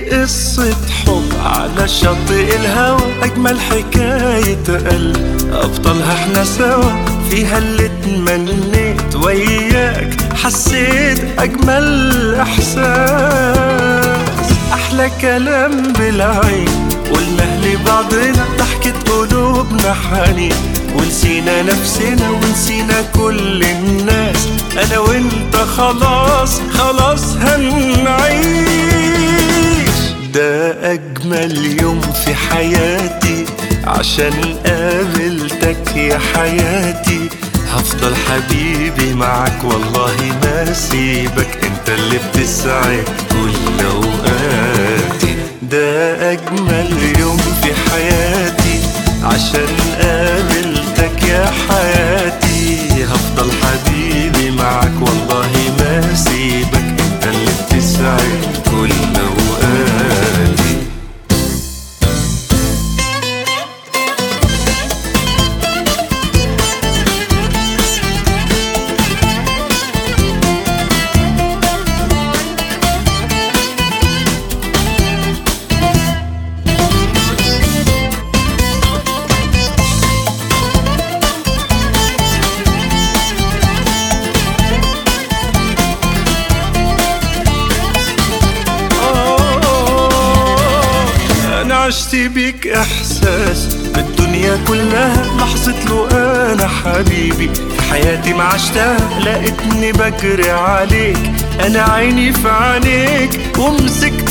قصة حب على شاطئ الهوى أجمل حكاية قلب أبطالها احنا سوا فيها اللي اتمنيت وياك حسيت أجمل إحساس أحلى كلام بالعين قلنا لبعضنا ضحكة قلوبنا حنين ونسينا نفسنا ونسينا كل الناس أنا وأنت خلاص خلاص هنعيش ده أجمل يوم في حياتي عشان قابلتك يا حياتي هفضل حبيبي معك والله ما سيبك انت اللي بتسعد كل اوقاتي ده اجمل يوم في حياتي عشان قابلتك يا حياتي هفضل حبيبي معك والله ما سيبك انت اللي بتسعد كل اوقاتي انا عشت بيك احساس بالدنيا كلها لحظة له انا حبيبي في حياتي ما عشتها لقيتني بجري عليك انا عيني في عينيك ومسكت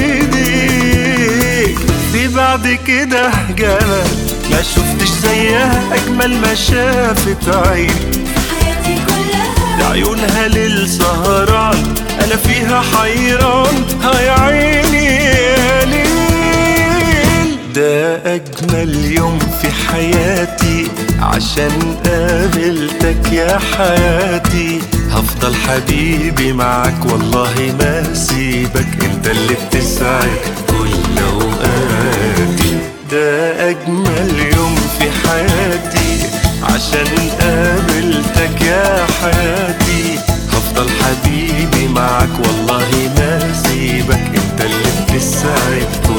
ايديك في بعد كده جمال ما شفتش زيها اجمل ما شافت عيني حياتي كلها ده عيونها للسهران انا فيها حيران هاي عيني يا ليل ده اجمل يوم في حياتي عشان قابلتك يا حياتي هفضل حبيبي معك والله ما سيبك انت اللي بتسعد كل اوقاتي ده اجمل يوم في حياتي عشان قابلتك يا حياتي هفضل حبيبي معك والله ما سيبك انت اللي بتسعد كل